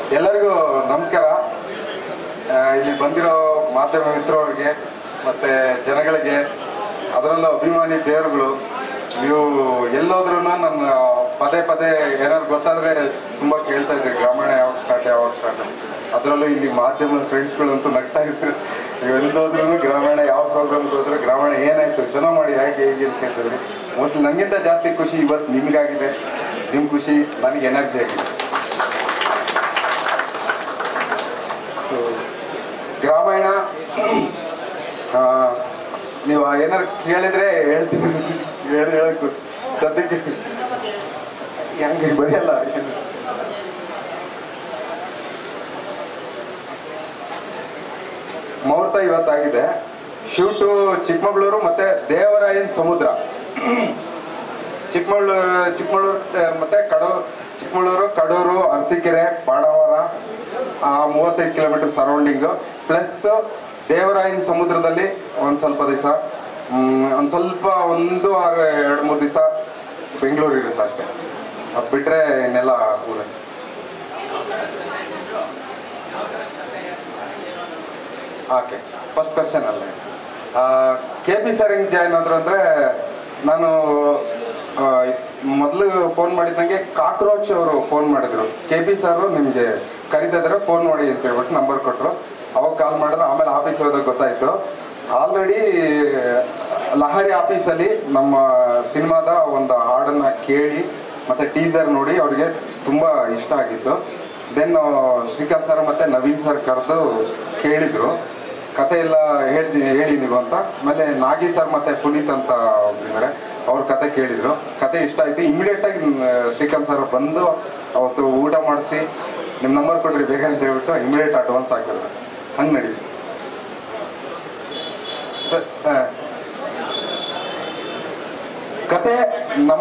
ಎಲ್ಲರಿಗೂ ನಮಸ್ಕಾರ ಆ, ಇಲ್ಲಿ ಬಂದಿರೋ ಮಾಧ್ಯಮ ಮಿತ್ರರಿಗೆ ಮತ್ತೆ ಜನಗಳಿಗೆ ಅದರಲ್ಲೂ ಅಭಿಮಾನಿ ದೇವರುಗಳು ನೀವು ಎಲ್ಲೋದ್ರೂ ನನ್ನ ಪದೇ ಪದೇ ಏನಾದ್ರು ಗೊತ್ತಾದ್ರೆ ತುಂಬಾ ಕೇಳ್ತಾ ಇದ್ರಿ ಗ್ರಾಮೀಣ ಯಾವಾಗ ಸ್ಟಾರ್ಟ್ ಯಾವಾಗ ಸ್ಟಾರ್ಟ್ ಅದರಲ್ಲೂ ಇಲ್ಲಿ ಮಾಧ್ಯಮ ಫ್ರೆಂಡ್ಸ್ಗಳಂತೂ ನಗ್ತಾ ಇದ್ರು ನೀವು ಎಲ್ಲೋದ್ರೂ ಗ್ರಾಮೀಣ ಯಾವ ಪ್ರೋಗ್ರಾಮ್ಗೆ ಹೋದ್ರೆ ಗ್ರಾಮೀಣ ಏನಾಯ್ತು ಚೆನ್ನಾಗಿ ಮಾಡಿ ಹೇಗೆ ಹೇಗೆ ಅಂತ ಕೇಳ್ತಿದ್ರಿ ಮೋಸ್ಟ್ಲಿ ನನಗಿಂತ ಜಾಸ್ತಿ ಖುಷಿ ಇವತ್ತು ನಿಮ್ಗಾಗಿದೆ ನಿಮ್ಮ ಖುಷಿ ನನಗೆ ಎನರ್ಜಿ ಆಗಿದೆ ಸೊ ಗ್ರಾಮಾಯಣ ಆ, ನೀವು ಏನಾರು ಕೇಳಿದ್ರೆ ಹೇಳ್ತೀನಿ ಹೇಳಿ ಹೇಳಕ್ಕೆ ಸದ್ಯಕ್ಕೆ ಹೆಂಗೆ ಬರೆಯಲ್ಲ ಮುಹೂರ್ತ ಇವತ್ತಾಗಿದೆ ಶೂಟು ಚಿಕ್ಕಮಗಳೂರು ಮತ್ತೆ ದೇವರಾಯನ್ ಸಮುದ್ರ ಚಿಕ್ಕಮಗಳೂರು ಚಿಕ್ಕಮಗಳೂರು ಮತ್ತೆ ಕಡೂರು ಚಿಕ್ಕಮಗಳೂರು ಕಡೂರು ಅರಸೀಕೆರೆ ಬಾಣಾವರ ಆ ಮೂವತ್ತೈದು ಕಿಲೋಮೀಟರ್ ಸರೌಂಡಿಂಗು ಪ್ಲಸ್ ದೇವರಾಯನ ಸಮುದ್ರದಲ್ಲಿ ಒಂದು ಸ್ವಲ್ಪ ದಿವಸ ಒಂದು ಸ್ವಲ್ಪ ಒಂದು ಆರು ಎರಡು ಮೂರು ದಿವಸ ಬೆಂಗಳೂರು ಇರುತ್ತೆ ಅಷ್ಟೇ ಅದು ಬಿಟ್ಟರೆ ಇನ್ನೆಲ್ಲ ಊರೇ ಓಕೆ ಫಸ್ಟ್ ಕ್ವಶನ್ ಅಲ್ಲೇ ಕೆ ಪಿ ಸರ್ ಹೆಂಗೆ ಜಾಯ್ನ್ ಆದ್ರು ಅಂದರೆ ನಾನು ಮೊದಲು ಫೋನ್ ಮಾಡಿದಂಗೆ ಕಾಕ್ರೋಚ್ ಅವರು ಫೋನ್ ಮಾಡಿದ್ರು ಕೆ ಪಿ ಸರ್ ನಿಮಗೆ ಕರಿತಾ ಇದ್ದಾರೆ ಫೋನ್ ಮಾಡಿ ಅಂತ ಹೇಳ್ಬಿಟ್ಟು ನಂಬರ್ ಕೊಟ್ಟರು ಅವಾಗ ಕಾಲ್ ಮಾಡಿದ್ರೆ ಆಮೇಲೆ ಆಫೀಸ್ ಹೋದಾಗ ಗೊತ್ತಾಯ್ತು ಆಲ್ರೆಡಿ ಲಹರಿ ಆಫೀಸಲ್ಲಿ ನಮ್ಮ ಸಿನಿಮಾದ ಒಂದು ಹಾಡನ್ನ ಕೇಳಿ ಮತ್ತೆ ಟೀಸರ್ ನೋಡಿ ಅವ್ರಿಗೆ ತುಂಬಾ ಇಷ್ಟ ಆಗಿತ್ತು ದೆನ್ ಶ್ರೀಕಾಂತ್ ಸರ್ ಮತ್ತೆ ನವೀನ್ ಸರ್ ಕರೆದು ಕೇಳಿದ್ರು ಕತೆ ಎಲ್ಲ ಹೇಳ್ತಿ ಹೇಳಿ ನೀವು ಅಂತ ಆಮೇಲೆ ನಾಗಿ ಸರ್ ಮತ್ತೆ ಪುನೀತ್ ಅಂತ ಒಬ್ರಿದ್ದಾರೆ ಅವ್ರ ಕತೆ ಕೇಳಿದ್ರು ಕತೆ ಇಷ್ಟ ಆಯ್ತು ಇಮಿಡಿಯೇಟ್ ಆಗಿ ಮ್, ಶ್ರೀಕಾಂತ್ ಸರ್ ಬಂದು ಅವತ್ತು ಊಟ ಮಾಡಿಸಿ ನಿಮ್ಮ ನಂಬರ್ ಕೊಡ್ರಿ ಬೇಗ ಅಂತ ಹೇಳ್ಬಿಟ್ಟು ಇಮಿಡಿಯೇಟ್ ಅಡ್ವಾನ್ಸ್ ಹಾಕಿದ್ರು ಹಂಗೆ ನಡೀತು ಸರ್ ಆ. ಕತೆ ನಮ್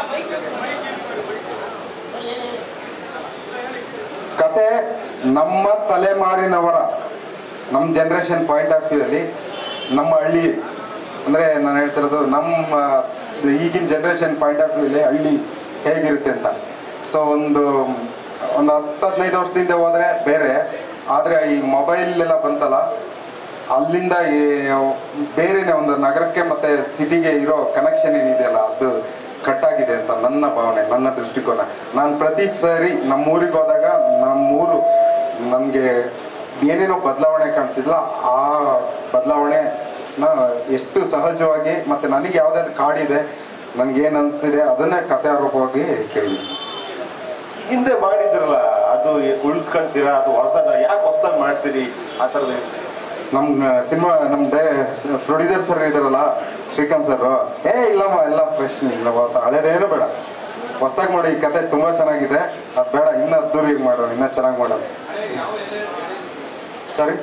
ಕತೆ ನಮ್ಮ ತಲೆಮಾರಿನವರ ನಮ್ಮ ಜನ್ರೇಷನ್ ಪಾಯಿಂಟ್ ಆಫ್ ವ್ಯೂ ಅಲ್ಲಿ ನಮ್ಮ ಹಳ್ಳಿ ಅಂದ್ರೆ ನಾನು ಹೇಳ್ತಿರೋದು ನಮ್ಮ ಈಗಿನ ಜನ್ರೇಷನ್ ಪಾಯಿಂಟ್ ಆಫ್ ವ್ಯೂ ಅಲ್ಲಿ ಹಳ್ಳಿ ಹೇಗಿರುತ್ತೆ ಅಂತ ಸೊ ಒಂದು ಒಂದು ಹತ್ತು ಹದಿನೈದು ವರ್ಷದಿಂದ ಹೋದ್ರೆ ಬೇರೆ ಆದ್ರೆ ಈ ಮೊಬೈಲ್ ಎಲ್ಲ ಬಂತಲ್ಲ ಅಲ್ಲಿಂದ ಈ ಬೇರೆನೆ ಒಂದು ನಗರಕ್ಕೆ ಮತ್ತೆ ಸಿಟಿಗೆ ಇರೋ ಕನೆಕ್ಷನ್ ಏನಿದೆಯಲ್ಲ ಅದು ಕಟ್ಟಾಗಿದೆ ಅಂತ ನನ್ನ ಭಾವನೆ ನನ್ನ ದೃಷ್ಟಿಕೋನ ನಾನು ಪ್ರತಿ ಸರಿ ನಮ್ಮೂರಿಗೆ ಹೋದಾಗ ನಮ್ಮೂರು ನನಗೆ ಏನೇನೋ ಬದಲಾವಣೆ ಕಾಣಿಸಿದ್ಲ ಆ ಬದಲಾವಣೆ ಎಷ್ಟು ಸಹಜವಾಗಿ ಮತ್ತೆ ನನಗೆ ಯಾವ್ದಾದ್ರು ಕಾಡಿದೆ ನನ್ಗೇನ್ ಅನ್ಸಿದೆ ಅದನ್ನೇ ಕಥೆ ರೂಪವಾಗಿ ಕೇಳಿ ಹಿಂದೆ ಮಾಡಿದ್ರಲ್ಲ ಅದು ಉಳಿಸ್ಕೊಂತೀರಾ ಅದು ಹೊಸದ ಯಾಕೆ ಹೊಸದಾಗಿ ಮಾಡ್ತೀರಿ ಆ ಥರದ್ದು ನಮ್ಮ ಸಿನಿಮಾ ನಮ್ಮ ಡೇ ಪ್ರೊಡ್ಯೂಸರ್ ಸರ್ ಇದಾರಲ್ಲ ಶ್ರೀಕಾಂತ್ ಸರ್ ಏ ಇಲ್ಲಮ್ಮ ಎಲ್ಲ ಫ್ರೆಶ್ ಇಲ್ಲ ಹೊಸ ಹಳೇದೇನು ಬೇಡ ಹೊಸ್ದಾಗಿ ಮಾಡಿ ಈ ಕತೆ ತುಂಬಾ ಚೆನ್ನಾಗಿದೆ ಅದು ಬೇಡ ಇನ್ನ ಅದ್ದೂರಿ ಮಾಡೋಣ ಇನ್ನ ಚೆನ್ನಾಗಿ ಮಾಡೋಣ ಸರಿ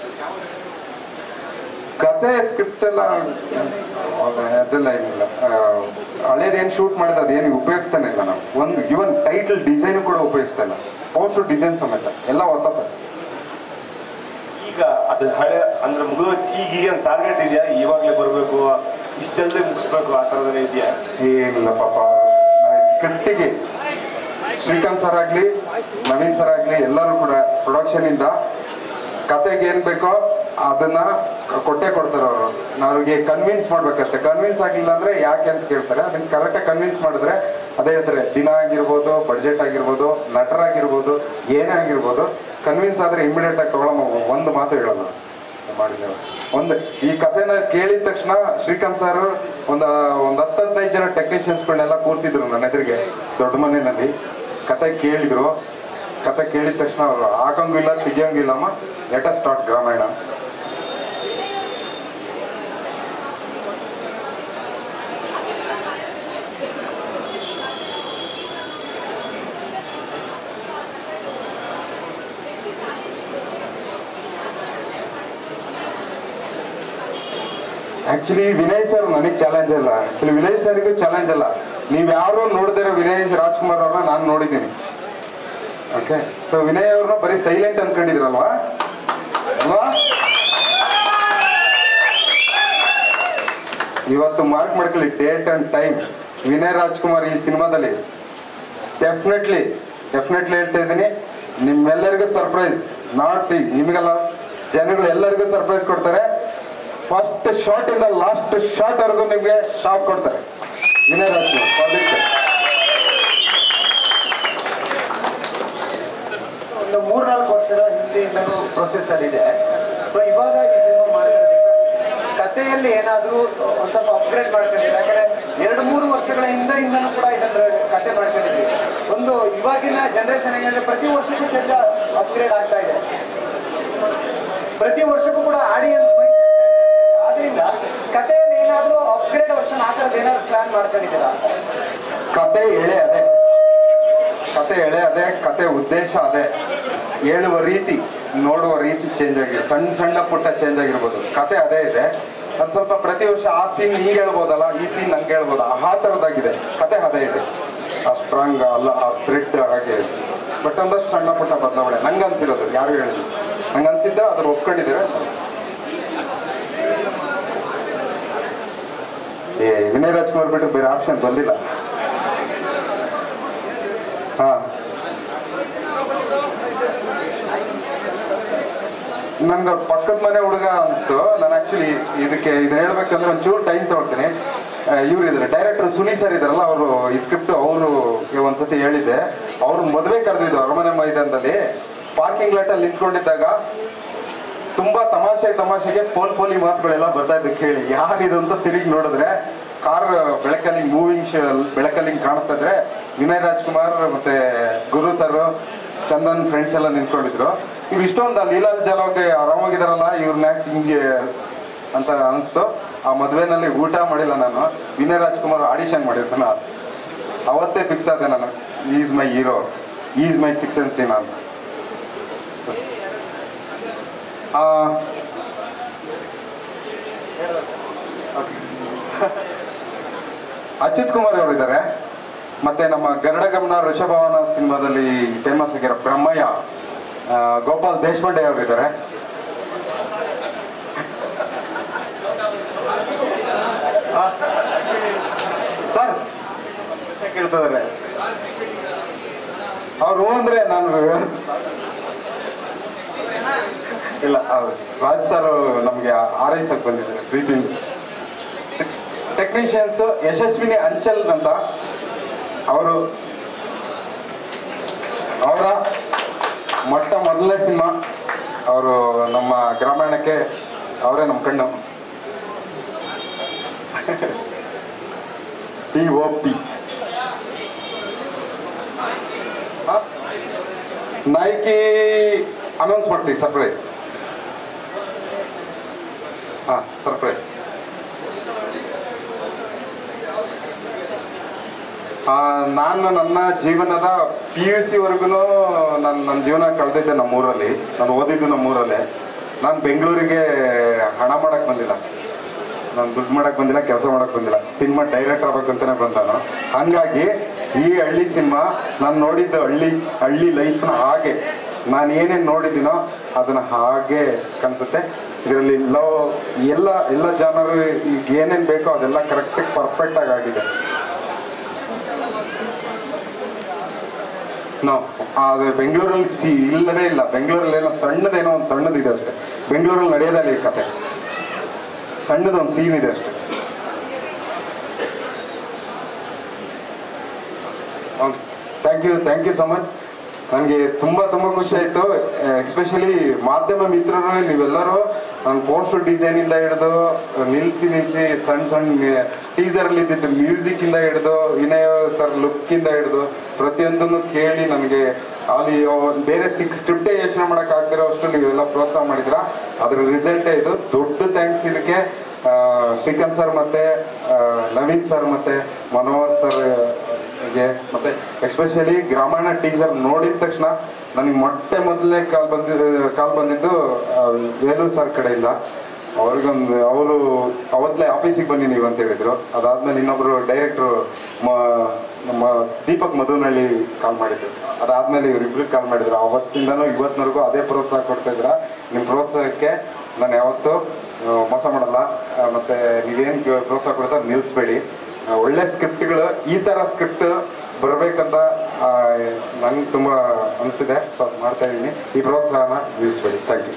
ಕತೆ ಸ್ಕ್ರಿಪ್ಟ್ ಎಲ್ಲ ಅದೆಲ್ಲ ಏನಿಲ್ಲ ಹಳೇದೇನು ಶೂಟ್ ಮಾಡಿದ ಅದೇನು ಉಪಯೋಗಿಸ್ತಾನೆ ಇಲ್ಲ ನಾವು ಒಂದು ಇವನ್ ಟೈಟಲ್ ಡಿಸೈನ್ ಕೂಡ ಉಪಯೋಗಿಸ್ತಾ ಇಲ್ಲ ಪೋಸ್ಟ್ ಡಿಸೈನ್ ಸಮೇತ ಎಲ್ಲ ಹೊಸತ ಈಗ ಅದು ಹಳೆ ಅಂದ್ರೆ ಮುಗಿದೋಯ್ತು ಈಗ ಈಗ ಟಾರ್ಗೆಟ್ ಇದೆಯಾ ಇವಾಗಲೇ ಬರಬೇಕು ಇಷ್ಟು ಜಲ್ದಿ ಮುಗಿಸ್ಬೇಕು ಆ ಥರದನ್ನ ಇದೆಯಾ ಏನಿಲ್ಲ ಪಾಪ ಸ್ಕ್ರಿಪ್ಟಿಗೆ ಶ್ರೀಕಾಂತ್ ಸರ್ ಆಗ್ಲಿ ನವೀನ್ ಸರ್ ಆಗ್ಲಿ ಎಲ್ಲರೂ ಕೂಡ ಪ್ರೊಡಕ್ಷನ್ ಇಂದ ಕತೆಗೆ ಏನ್ ಬೇಕೋ ಅದನ್ನ ಕೊಟ್ಟೆ ಕೊಡ್ತಾರೆ ಅವರು ಅವ್ರಿಗೆ ಕನ್ವಿನ್ಸ್ ಮಾಡ್ಬೇಕಷ್ಟೇ ಕನ್ವಿನ್ಸ್ ಆಗಿಲ್ಲ ಅಂದ್ರೆ ಯಾಕೆ ಅಂತ ಕೇಳ್ತಾರೆ ಅದನ್ನ ಕರೆಕ್ಟಾಗಿ ಕನ್ವಿನ್ಸ್ ಮಾಡಿದ್ರೆ ಅದೇ ಹೇಳ್ತಾರೆ ದಿನ ಆಗಿರ್ಬೋದು ಬಡ್ಜೆಟ್ ಆಗಿರ್ಬೋದು ನಟರಾಗಿರ್ಬೋದು ಏನೇ ಆಗಿರ್ಬೋದು ಕನ್ವಿನ್ಸ್ ಆದ್ರೆ ಇಮಿಡಿಯೇಟ್ ಆಗಿ ತಗೊಳ್ಳೋ ಒಂದು ಮಾತು ಹೇಳೋದು ಮಾಡಿದ್ದೇವೆ ಒಂದು ಈ ಕಥೆನ ಕೇಳಿದ ತಕ್ಷಣ ಶ್ರೀಕಾಂತ್ ಸರ್ ಒಂದ ಒಂದ್ ಹತ್ತು ಹದಿನೈದು ಜನ ಟೆಕ್ನಿಷಿಯನ್ಸ್ಗಳನ್ನೆಲ್ಲ ಕೂರಿಸಿದ್ರು ನನ್ನ ಎದುರಿಗೆ ದೊಡ್ಡ ಮನೆಯಲ್ಲಿ ಕತೆ ಕೇಳಿದ್ರು ಕತೆ ಕೇಳಿದ ತಕ್ಷಣ ಅವರು ಹಾಕಂಗಿಲ್ಲ ತೆಗಿಯಂಗಿಲ್ಲಮ್ಮ let start Gramayana actually Vinay sir ನನಗೆ ಚಾಲೆಂಜ್ ಅಲ್ಲ ಆಕ್ಚುಲಿ ವಿನಯ್ ಸರ್ಗೂ ಚಾಲೆಂಜ್ ಅಲ್ಲ ನೀವ್ ಯಾರು ನೋಡಿದಿರೋ ವಿನಯ್ ರಾಜ್ಕುಮಾರ್ ಅವ್ರನ್ನ ನಾನು ನೋಡಿದ್ದೀನಿ ಓಕೆ ಸೊ ವಿನಯ್ ಅವ್ರನ್ನ ಬರೀ ಸೈಲೆಂಟ್ ಅನ್ಕೊಂಡಿದ್ರಲ್ವಾ ಅಲ್ವಾ ಇವತ್ತು ಮಾರ್ಕ್ ಮಾಡ್ಕೊಳ್ಳಿ date and time Vinay Rajkumar ಈ ಸಿನಿಮಾದಲ್ಲಿ ಡೆಫಿನೆಟ್ಲಿ ಡೆಫಿನೆಟ್ಲಿ ಹೇಳ್ತಾ ಇದ್ದೀನಿ ನಿಮ್ಮೆಲ್ಲರಿಗೂ ಸರ್ಪ್ರೈಸ್ ನಾಟ್ ನಿಮಗೆಲ್ಲ ಜನಗಳು ಎಲ್ಲರಿಗೂ ಸರ್ಪ್ರೈಸ್ ಕೊಡ್ತಾರೆ ಫಸ್ಟ್ ಶಾರ್ಟ್ ಇಂದ ಲಾಸ್ಟ್ ಶಾರ್ಟ್ ವರೆಗೂ ನಿಮಗೆ ಶಾಕ್ ಕೊಡ್ತಾರೆ ವಿನಯ್ ರಾಜ್ಕುಮಾರ್ ಪ್ರಾಜೆಕ್ಟ್ ಒಂದು ಮೂರ್ನಾಲ್ಕು ವರ್ಷದ ಹಿಂದೆಯಿಂದಲೂ ಪ್ರೊಸೆಸ್ ಅಲ್ಲಿ ಇದೆ ಸೊ ಇವಾಗ ಈ ಸಿನಿಮಾ ಮಾಡಿರೋದ್ರಿಂದ ಕಥೆಯಲ್ಲಿ ಏನಾದರೂ ಒಂದು ಸ್ವಲ್ಪ ಅಪ್ಗ್ರೇಡ್ ಮಾಡ್ಕೊಂಡಿದ್ದೀವಿ ಯಾಕಂದ್ರೆ ಎರಡು ಮೂರು ವರ್ಷಗಳ ಹಿಂದೆಯಿಂದನೂ ಕೂಡ ಇದನ್ನ ಕತೆ ಮಾಡ್ಕೊಂಡಿದ್ವಿ ಒಂದು ಇವಾಗಿನ ಜನರೇಷನ್ ಹೆಂಗಂದ್ರೆ ಪ್ರತಿ ವರ್ಷಕ್ಕೂ ಚಂದ ಅಪ್ಗ್ರೇಡ್ ಆಗ್ತಾ ಇದೆ ಪ್ರತಿ ವರ್ಷಕ್ಕೂ ಕೂಡ ಆಡಿಯನ್ಸ್ ಆದ್ರಿಂದ ಕಥೆಯಲ್ಲಿ ಏನಾದರೂ ಅಪ್ಗ್ರೇಡ್ ವರ್ಷನ್ ಆ ಥರದ್ದು ಏನಾದ್ರು ಪ್ಲಾನ್ ಮಾಡ್ಕೊಂಡಿದ್ದೀರಾ ಕತೆ ಎಳೆ ಅದೇ ಕತೆ ಎಳೆ ಅದೇ ಕತೆ ಉದ್ದೇಶ ಅದೇ ಹೇಳುವ ರೀತಿ ನೋಡುವ ರೀತಿ ಚೇಂಜ್ ಆಗಿದೆ ಸಣ್ಣ ಸಣ್ಣ ಪುಟ್ಟ ಚೇಂಜ್ ಆಗಿರ್ಬೋದು ಕತೆ ಅದೇ ಇದೆ ಅದು ಸ್ವಲ್ಪ ಪ್ರತಿ ವರ್ಷ ಆ ಸೀನ್ ಹಿಂಗೆ ಹೇಳ್ಬೋದಲ್ಲ ಈ ಸೀನ್ ಹಂಗೆ ಹೇಳ್ಬೋದಾ ಆ ಥರದ್ದಾಗಿದೆ ಕತೆ ಅದೇ ಇದೆ ಆ ಸ್ಟ್ರಾಂಗ್ ಅಲ್ಲ ಆ ಥ್ರೆಡ್ ಹಾಗೆ ಬಟ್ ಒಂದಷ್ಟು ಸಣ್ಣ ಪುಟ್ಟ ಬದಲಾವಣೆ ನಂಗೆ ಅನ್ಸಿರೋದು ಯಾರು ಹೇಳಿದ್ರು ನಂಗೆ ಅನ್ಸಿದ್ದ ಅದ್ರ ಒಪ್ಕೊಂಡಿದ್ದಾರೆ ಏ ವಿನಯ್ ರಾಜ್ಕುಮಾರ್ ಬಿಟ್ಟು ಬೇರೆ ಆಪ್ಷನ್ ಬಂದಿಲ್ಲ ಹಾ ನನ್ನ ಪಕ್ಕದ ಮನೆ ಹುಡುಗ ಅನಿಸ್ತು ನಾನು ಆಕ್ಚುಲಿ ಇದಕ್ಕೆ ಇದನ್ನ ಹೇಳ್ಬೇಕಂದ್ರೆ ಒಂಚೂರು ಟೈಮ್ ತಗೊಳ್ತೀನಿ ಇವ್ರು ಇದ್ದಾರೆ ಡೈರೆಕ್ಟರ್ ಸುನಿ ಸರ್ ಇದಾರಲ್ಲ ಅವರು ಈ ಸ್ಕ್ರಿಪ್ಟ್ ಅವರು ಒಂದ್ಸತಿ ಹೇಳಿದ್ದೆ ಅವ್ರು ಮದುವೆ ಕರೆದಿದ್ದು ಅರಮನೆ ಮೈದಾನದಲ್ಲಿ ಪಾರ್ಕಿಂಗ್ ಲಾಟಲ್ಲಿ ನಿಂತ್ಕೊಂಡಿದ್ದಾಗ ತುಂಬಾ ತಮಾಷೆ ತಮಾಷೆಗೆ ಪೋಲ್ ಪೋಲಿ ಮಾತುಗಳೆಲ್ಲ ಬರ್ತಾ ಇದ್ದು ಕೇಳಿ ಯಾರಿದು ಅಂತ ತಿರುಗಿ ನೋಡಿದ್ರೆ ಕಾರ್ ಬೆಳಕಲ್ಲಿ ಮೂವಿಂಗ್ ಬೆಳಕಲ್ಲಿ ಕಾಣಿಸ್ತಾ ಇದ್ರೆ ವಿನಯ್ ರಾಜ್ಕುಮಾರ್ ಮತ್ತೆ ಗುರು ಸರ್ ಚಂದನ್ ಫ್ರೆಂಡ್ಸ್ ಎಲ್ಲ ನಿಂತ್ಕೊಂಡಿದ್ರು ಇವ್ ಇಷ್ಟೊಂದು ಆ ಲೀಲಾಲ್ ಜಲೋಗೆ ಆರಾಮಾಗಿದಾರಲ್ಲ ಇವ್ರನ್ನ ಯಾಕೆ ಹಿಂಗೆ ಅಂತ ಅನಿಸ್ತು ಆ ಮದುವೆನಲ್ಲಿ ಊಟ ಮಾಡಿಲ್ಲ ನಾನು ವಿನಯ್ ರಾಜ್ಕುಮಾರ್ ಆಡಿಷನ್ ಮಾಡಿದ್ರು ನಾನು ಅವತ್ತೇ ಫಿಕ್ಸ್ ಆದೆ ನಾನು is my hero is my six N C ನಾನು ಆ, ಅಚ್ಯುತ್ ಕುಮಾರ್ ಅವರು ಇದ್ದಾರೆ ಮತ್ತೆ ನಮ್ಮ ಗರುಡ ಗಮನ ಋಷಭವನ ಸಿನಿಮಾದಲ್ಲಿ ಫೇಮಸ್ ಆಗಿರೋ ಬ್ರಹ್ಮಯ್ಯ ಆ, ಗೋಪಾಲ್ ದೇಶಪಾಂಡೆ ಅವರು ಇದ್ದಾರೆ ಆ, ಸರ್ ಕೇಳ್ತಿದ್ದಾರೆ ಅವ್ರು ಅಂದ್ರೆ ನಾನು ಇಲ್ಲ ಹೌದು. ರಾಜ್ ಸರ್ ನಮಗೆ ಆರೈಸಕ್ ಬಂದಿದ್ದಾರೆ ಪ್ರೀತಿ ಟೆಕ್ನಿಷಿಯನ್ಸ್ ಯಶಸ್ವಿನಿ ಅಂಚಲ್ ಅಂತ ಅವರು ಅವರ ಮೊಟ್ಟ ಮೊದಲನೇ ಸಿನಿಮಾ ಅವರು ನಮ್ಮ ಗ್ರಾಮಾಯಣಕ್ಕೆ ಅವರೇ ನಮ್ಮ ಕಣ್ಣು ಟಿ ಒ ಪಿ ನಾಯಕಿ ಅನೌನ್ಸ್ ಮಾಡ್ತೀವಿ ಸರ್ಪ್ರೈಸ್ ಹಾ ಸರ್ಪ್ರೈಸ್ ನಾನು ನನ್ನ ಜೀವನದ ಪಿ ಯು ಸಿ ವರ್ಗು ನಾನು ನನ್ನ ಜೀವನ ಕಳೆದಿದ್ದೆ ನಮ್ಮೂರಲ್ಲಿ ನಾನು ಓದಿದ್ದು ನಮ್ಮೂರಲ್ಲೇ ನಾನು ಬೆಂಗಳೂರಿಗೆ ಹಣ ಮಾಡಕ್ ಬಂದಿಲ್ಲ ನಾನು ದುಡ್ಡು ಮಾಡಕ್ ಬಂದಿಲ್ಲ ಕೆಲಸ ಮಾಡಕ್ ಬಂದಿಲ್ಲ ಸಿನಿಮಾ ಡೈರೆಕ್ಟ್ ಆಗ್ಬೇಕು ಅಂತಾನೆ ಬಂದ ನಾನು ಹಂಗಾಗಿ ಈ ಹಳ್ಳಿ ಸಿನಿಮಾ ನಾನು ನೋಡಿದ್ದು ಹಳ್ಳಿ ಹಳ್ಳಿ ಲೈಫ್ನ ಹಾಗೆ ನಾನು ಏನೇನು ನೋಡಿದ್ದೀನೋ ಅದನ್ನ ಹಾಗೆ ಕಾಣಿಸುತ್ತೆ ಇದರಲ್ಲಿ ಲವ್ ಎಲ್ಲ ಎಲ್ಲ ಜನರು ಈಗ ಏನೇನು ಬೇಕೋ ಅದೆಲ್ಲ ಕರೆಕ್ಟಾಗಿ ಪರ್ಫೆಕ್ಟ್ ಆಗಿ ಆಗಿದೆ ನೋ ಅದು ಬೆಂಗಳೂರಲ್ಲಿ ಸಿ ಇಲ್ಲವೇ ಇಲ್ಲ ಬೆಂಗಳೂರಲ್ಲಿ ಏನೋ ಸಣ್ಣದೇನೋ ಒಂದು ಸಣ್ಣದಿದೆ ಅಷ್ಟೇ ಬೆಂಗಳೂರಲ್ಲಿ ನಡೆಯೋದಲ್ಲ ಈ ಕತೆ ಸಣ್ಣದೊಂದು ಒಂದು ಸೀನ್ ಇದೆ ಅಷ್ಟೇ thank you thank you so much ನನಗೆ ತುಂಬ ತುಂಬ ಖುಷಿ ಆಯಿತು ಎಸ್ಪೆಷಲಿ ಮಾಧ್ಯಮ ಮಿತ್ರರು ನೀವೆಲ್ಲರೂ ನನ್ನ ಪೋಸ್ಟರ್ ಡಿಸೈನಿಂದ ಹಿಡಿದು ನಿಲ್ಲಿಸಿ ನಿಲ್ಲಿಸಿ ಸಣ್ಣ ಸಣ್ಣ ಟೀಸರಲ್ಲಿ ಇದ್ದಿದ್ದು ಮ್ಯೂಸಿಕ್ಕಿಂದ ಹಿಡಿದು ವಿನಯ್ ಸರ್ ಲುಕ್ಕಿಂದ ಹಿಡಿದು ಪ್ರತಿಯೊಂದನ್ನು ಕೇಳಿ ನನಗೆ ಅಲ್ಲಿ ಒಂದ್ ಬೇರೆ ಸಿಕ್ಸ್ ಸ್ಕ್ರಿಪ್ಟೇ ಯೋಚನೆ ಮಾಡೋಕ್ಕಾಗ್ದಿರೋ ಅಷ್ಟು ನೀವೆಲ್ಲ ಪ್ರೋತ್ಸಾಹ ಮಾಡಿದ್ರ ಅದ್ರ ರಿಸಲ್ಟೇ ಇದು ದೊಡ್ಡ ಥ್ಯಾಂಕ್ಸ್ ಇದಕ್ಕೆ ಆ, ಶ್ರೀಕಾಂತ್ ಸರ್ ಮತ್ತೆ ಆ, ನವೀನ್ ಸರ್ ಮತ್ತೆ ಮನೋಹರ್ ಸರ್ ಗೆ ಮತ್ತೆ ಎಸ್ಪೆಷಲಿ ಗ್ರಾಮಾಯಣ ಟೀಸರ್ ನೋಡಿದ ತಕ್ಷಣ ನನಗೆ ಮೊಟ್ಟೆ ಮೊದಲನೇ ಕಾಲ್ ಬಂದಿದ್ದು ಕಾಲ್ ಬಂದಿದ್ದು ಆ, ವೇಲೂರ್ ಸರ್ ಕಡೆಯಿಂದ ಅವ್ರಿಗೊಂದು ಅವರು ಅವತ್ತಲೇ ಆಫೀಸಿಗೆ ಬನ್ನಿ ನೀವು ಅಂತ ಹೇಳಿದ್ರು ಅದಾದ್ಮೇಲೆ ಇನ್ನೊಬ್ರು ಡೈರೆಕ್ಟ್ರು ನಮ್ಮ ದೀಪಕ್ ಮಧುನಹಳ್ಳಿ ಕಾಲ್ ಮಾಡಿದ್ರು ಅದಾದ್ಮೇಲೆ ಇವರಿಬ್ರಿಗೆ ಕಾಲ್ ಮಾಡಿದ್ರು ಅವತ್ತಿಂದನೂ ಇವತ್ತಿನವರೆಗೂ ಅದೇ ಪ್ರೋತ್ಸಾಹ ಕೊಡ್ತಾ ಇದ್ರ ನಿಮ್ಮ ಪ್ರೋತ್ಸಾಹಕ್ಕೆ ನಾನು ಯಾವತ್ತೂ ಆ, ಮೋಸ ಮಾಡಲ್ಲ ಆ, ಮತ್ತೆ ನೀವೇನು ಪ್ರೋತ್ಸಾಹ ಕೊಡ್ತಾರೆ ನಿಲ್ಲಿಸ್ಬೇಡಿ ಆ, ಒಳ್ಳೆ ಸ್ಕ್ರಿಪ್ಟ್ಗಳು ಈ ಥರ ಸ್ಕ್ರಿಪ್ಟ್ ಬರಬೇಕಂತ ನಂಗೆ ತುಂಬ ಅನಿಸಿದೆ ಸೊ ಅದು ಮಾಡ್ತಾ ಇದ್ದೀನಿ ಈ ಪ್ರೋತ್ಸಾಹನ ನಿಲ್ಲಿಸ್ಬೇಡಿ ಥ್ಯಾಂಕ್ ಯು